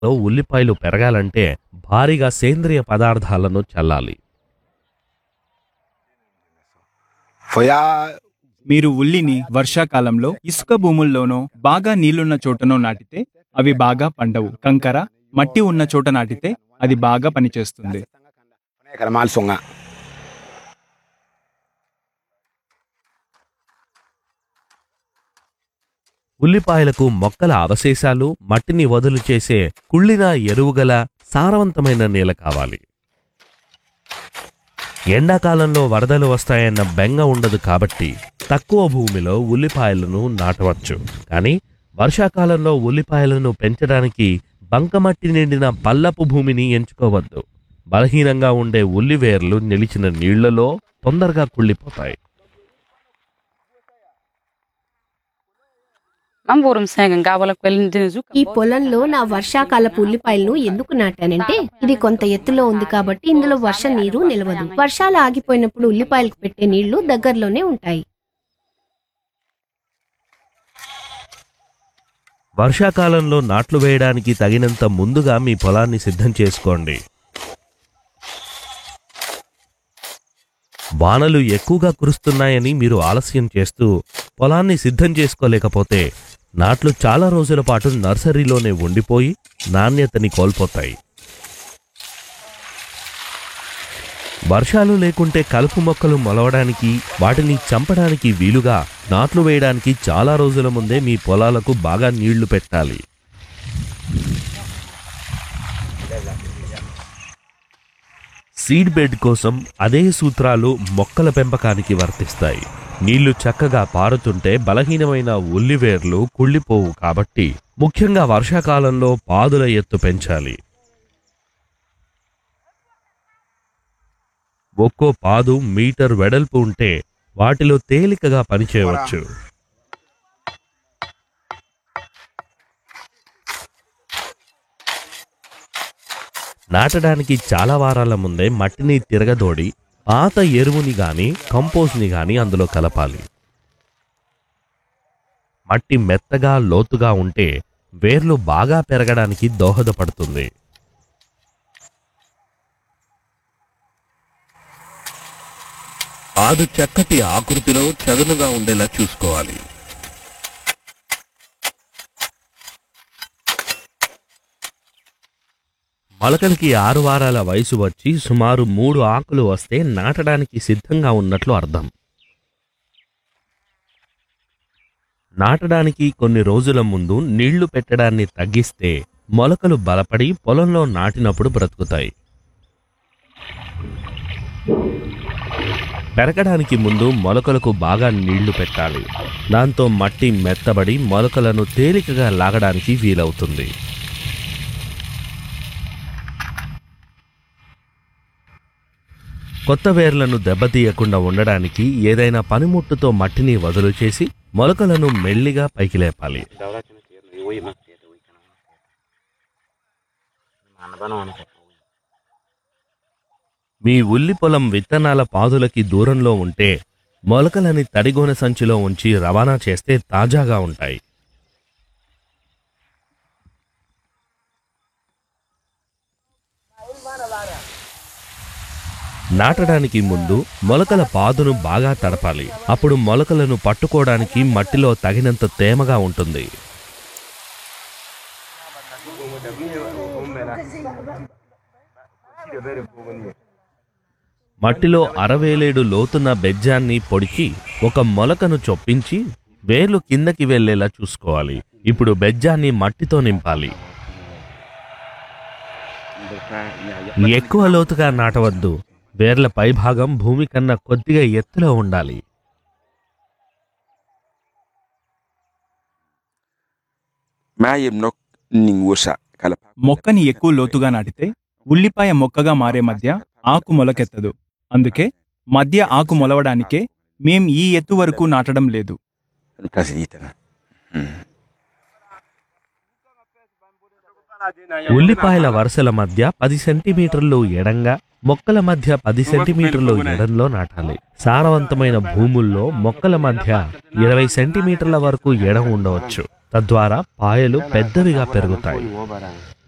ఉల్లిపాయలు పెరగాలంటే భారీగా సేంద్రియ పదార్థాలను చల్లాలి Foi a. మీరు ఉల్లిని వర్షాకాలంలో ఇసుక భూముల్లోనో బాగా నీళ్లున్న చోటనో నాటితే అవి బాగా పండవు కంకర మట్టి ఉన్న చోట నాటితే అది బాగా పనిచేస్తుంది Kana mal songa. ఉల్లిపాయలకు మొక్కల అవశేషాలు మట్టిని వదులు చేసే కుళ్ళిన ఎరువుగల సారవంతమైన నేల కావాలి ఎండాకాలంలో వరదలు వస్తాయన్న బెంగ ఉండదు కాబట్టి తక్కువ భూమిలో ఉల్లిపాయలను నాటవచ్చు కానీ వర్షాకాలంలో ఉల్లిపాయలను పెంచడానికి బంకమట్టి నిండిన పల్లపు భూమిని ఎంచుకోవద్దు బలహీనంగా ఉండే ఉల్లివేర్లు నిలిచిన నీళ్లలో తొందరగా కుళ్ళిపోతాయి Man vårum sägen gavala kwelin din zuka. ఈ పొలంలో నా వర్షాకాలపు ఉల్లిపాయలను ఎందుకు నాటానంటే ఇది కొంత ఎత్తులో ఉంది కాబట్టి ఇందులో వర్ష నీరు నిలవదు వర్షాలు ఆగిపోయినప్పుడు ఉల్లిపాయలకు పెట్టే నీళ్లు దగ్గరలోనే ఉంటాయి వర్షాకాలంలో నాట్లు వేయడానికి తగినంత ముందుగా మీ పొలాన్ని సిద్ధం చేసుకోండి వానలు ఎక్కువగా కురుస్తున్నాయని మీరు ఆలస్యం చేస్తూ పొలాన్ని సిద్ధం చేసుకోలేకపోతే నాట్లు చాలా రోజుల పాటు నర్సరీలోనే ఉండిపోయి నాణ్యతని కోల్పోతాయి వర్షాలు లేకుంటే కలుపు మొక్కలు మొలవడానికి వాటిని చంపడానికి వీలుగా నాట్లు వేయడానికి చాలా రోజుల ముందే మీ పొలాలకు బాగా నీళ్లు పెట్టాలి సీడ్ బెడ్ కోసం అదే సూత్రాలు మొక్కల పెంపకానికి వర్తిస్తాయి నీళ్లు చక్కగా పారుతుంటే బలహీనమైన ఉల్లివేర్లు కుళ్ళిపోవు కాబట్టి ముఖ్యంగా వర్షాకాలంలో పాదుల ఎత్తు పెంచాలి ఒక్కో పాదు మీటర్ వెడల్పు ఉంటే వాటిలో తేలికగా పనిచేయవచ్చు నాటడానికి చాలా వారాల ముందే మట్టిని తిరగదోడి పాత ఎరువుని గాని కంపోస్ట్ని గాని అందులో కలపాలి మట్టి మెత్తగా లోతుగా ఉంటే వేర్లు బాగా పెరగడానికి దోహదపడుతుంది పాదు చక్కటి ఆకృతిలో చదునుగా ఉండేలా చూసుకోవాలి మొలకలకి ఆరు వారాల వయసు వచ్చి సుమారు మూడు ఆకులు వస్తే నాటడానికి సిద్ధంగా ఉన్నట్లు అర్థం నాటడానికి కొన్ని రోజుల ముందు నీళ్లు పెట్టడాన్ని తగ్గిస్తే మొలకలు బలపడి పొలంలో నాటినప్పుడు బ్రతుకుతాయి పెరగడానికి ముందు మొలకలకు బాగా నీళ్లు పెట్టాలి దాంతో మట్టి మెత్తబడి మొలకలను తేలికగా లాగడానికి వీలవుతుంది కొత్త వేర్లను దెబ్బతీయకుండా ఉండడానికి ఏదైనా పనిముట్టుతో మట్టిని వదులు చేసి మొలకలను మెల్లిగా పైకి లేపాలి మీ ఉల్లి పొలం విత్తనాల పాదులకి దూరంలో ఉంటే మొలకలని తడిగోనె సంచిలో ఉంచి రవాణా చేస్తే తాజాగా ఉంటాయి నాటడానికి ముందు మొలకల పాదును బాగా తడపాలి అప్పుడు మొలకలను పట్టుకోవడానికి మట్టిలో తగినంత తేమగా ఉంటుంది మట్టిలో అరవేలేడు లోతున్న బెజ్జాన్ని పొడిచి ఒక మొలకను చొప్పించి వేర్లు కిందకి వెళ్ళేలా చూసుకోవాలి ఇప్పుడు బెజ్జాన్ని మట్టితో నింపాలి ఎక్కువ లోతుగా నాటవద్దు వేర్ల పైభాగం భూమి కన్నా కొద్దిగా ఎత్తులో ఉండాలి Mayem nok ning wosa kala మొక్కని ఎక్కువ లోతుగా నాటితే ఉల్లిపాయ మొక్కగా మారే మధ్య ఆకు మొలకెత్తదు అందుకే మధ్య ఆకు మొలవడానికే మేం ఈ ఎత్తు వరకు నాటడం లేదు Presidita. ఉల్లిపాయల వరుసల మధ్య పది సెంటీమీటర్లు ఎడంగా మొక్కల మధ్య పది సెంటీమీటర్లు ఎడంలో నాటాలి సారవంతమైన భూముల్లో మొక్కల మధ్య ఇరవై సెంటీమీటర్ల వరకు ఎడం ఉండవచ్చు తద్వారా పాయలు పెద్దవిగా పెరుగుతాయి